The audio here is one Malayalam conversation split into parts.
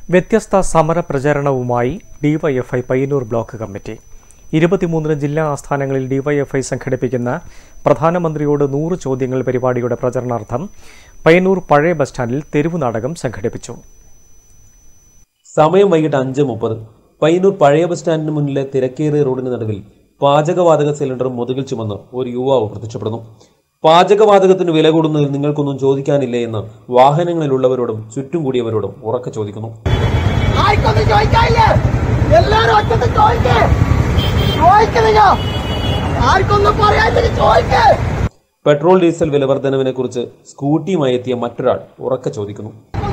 വ്യത്യസ്ത സമര പ്രചരണവുമായി ഡിവൈഎഫ്ഐ പയ്യന്നൂർ ബ്ലോക്ക് കമ്മിറ്റി ഇരുപത്തിമൂന്നിന് ജില്ലാ ആസ്ഥാനങ്ങളിൽ ഡിവൈഎഫ്ഐ സംഘടിപ്പിക്കുന്ന പ്രധാനമന്ത്രിയോട് നൂറ് ചോദ്യങ്ങൾ പരിപാടിയുടെ പ്രചരണാർത്ഥം പയ്യന്നൂർ പഴയ ബസ് സ്റ്റാൻഡിൽ തെരുവ് നാടകം സംഘടിപ്പിച്ചു സമയം വൈകിട്ട് അഞ്ച് മുപ്പത് പയ്യന്നൂർ പഴയ ബസ് സ്റ്റാൻഡിന് മുന്നിലെ തിരക്കേറിയ റോഡിന് നടുവിൽ പാചകവാതക സിലിണ്ടർ മുതുകിൽ ചുമന്ന് ഒരു യുവാവ് പ്രത്യക്ഷപ്പെടുന്നു പാചകവാതകത്തിന് വില കൂടുന്നതിൽ നിങ്ങൾക്കൊന്നും ചോദിക്കാനില്ലേ എന്ന് വാഹനങ്ങളിലുള്ളവരോടും ചുറ്റും കൂടിയവരോടും ഉറക്കെ ചോദിക്കുന്നു ആർക്കൊന്നും ചോദിക്കാനില്ലേ എല്ലാരും ഒറ്റത്ത് ചോദിക്കേ ചോദിക്കുന്നില്ല ആർക്കൊന്നും പറയാൻ ചോദിക്കേ പെട്രോൾ ഡീസൽ വില വർധനവിനെ കുറിച്ച് സ്കൂട്ടിയുമായി എത്തിയ മറ്റൊരാൾ ഉറക്കെ ചോദിക്കുന്നു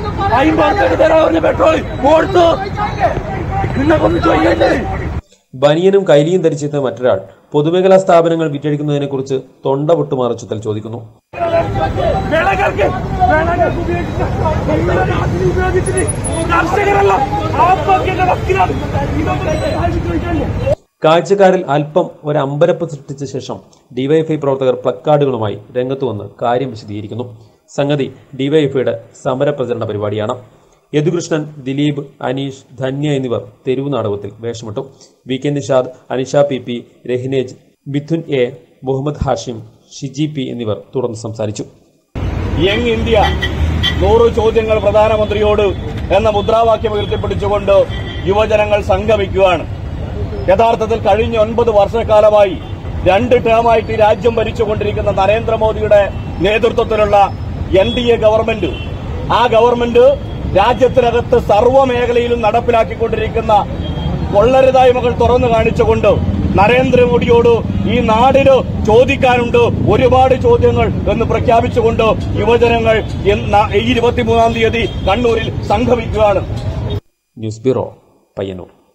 ബനിയനും കൈലിയും ധരിച്ചെത്തിയ മറ്റൊരാൾ പൊതുമേഖലാ സ്ഥാപനങ്ങൾ വിറ്റഴിക്കുന്നതിനെ കുറിച്ച് തൊണ്ട പൊട്ടുമാറച്ചുത്തൽ ചോദിക്കുന്നു വിളകൾക്ക് വിളകൾക്ക് ഉപയോഗിച്ചിട്ട് ഉപയോഗിച്ചിട്ട് കർഷകരല്ല ആത്മഹത്യയുടെ വക്കിലാണ് ഇതൊന്നും ചോദിക്കാനില്ല കാഴ്ചക്കാരിൽ അല്പം ഒരു അമ്പരപ്പ് സൃഷ്ടിച്ച ശേഷം ഡിവൈഎഫ്ഐ പ്രവർത്തകർ പ്ലക്കാർഡുകളുമായി രംഗത്ത് വന്ന് കാര്യം വിശദീകരിക്കുന്നു സംഗതി ഡിവൈഎഫ്ഐയുടെ സമരപ്രചരണ പരിപാടിയാണ് യദുകൃഷ്ണൻ ദിലീപ് അനീഷ് ധന്യ എന്നിവർ തെരുവ് നാടകത്തിൽ വേഷമിട്ടു V K Nishad Anisha P P Rahinej Mithun A Muhammad Hashim Shiji P എന്നിവർ തുടർന്ന് സംസാരിച്ചു യങ് ഇന്ത്യ നൂറ് ചോദ്യങ്ങൾ പ്രധാനമന്ത്രിയോട് എന്ന മുദ്രാവാക്യം ഉയർത്തിപ്പിടിച്ചുകൊണ്ട് യുവജനങ്ങൾ സംഗമിക്കുകയാണ് യഥാർത്ഥത്തിൽ കഴിഞ്ഞ ഒൻപത് വർഷക്കാലമായി രണ്ട് ടേമായിട്ട് ഈ രാജ്യം ഭരിച്ചുകൊണ്ടിരിക്കുന്ന നരേന്ദ്രമോദിയുടെ നേതൃത്വത്തിലുള്ള എൻ ഡി എ ഗവൺമെന്റ് ആ ഗവൺമെന്റ് രാജ്യത്തിനകത്ത് സർവ്വ മേഖലയിലും നടപ്പിലാക്കിക്കൊണ്ടിരിക്കുന്ന കൊള്ളരുതായ്മകൾ തുറന്നു കാണിച്ചുകൊണ്ട് നരേന്ദ്രമോദിയോട് ഈ നാടിന് ചോദിക്കാനുണ്ട് ഒരുപാട് ചോദ്യങ്ങൾ എന്ന് പ്രഖ്യാപിച്ചുകൊണ്ട് യുവജനങ്ങൾ ഇന്ന് ഈ ഇരുപത്തിമൂന്നാം തീയതി കണ്ണൂരിൽ സംഗമിക്കുകയാണ് ന്യൂസ് ബ്യൂറോ പയ്യന്നൂർ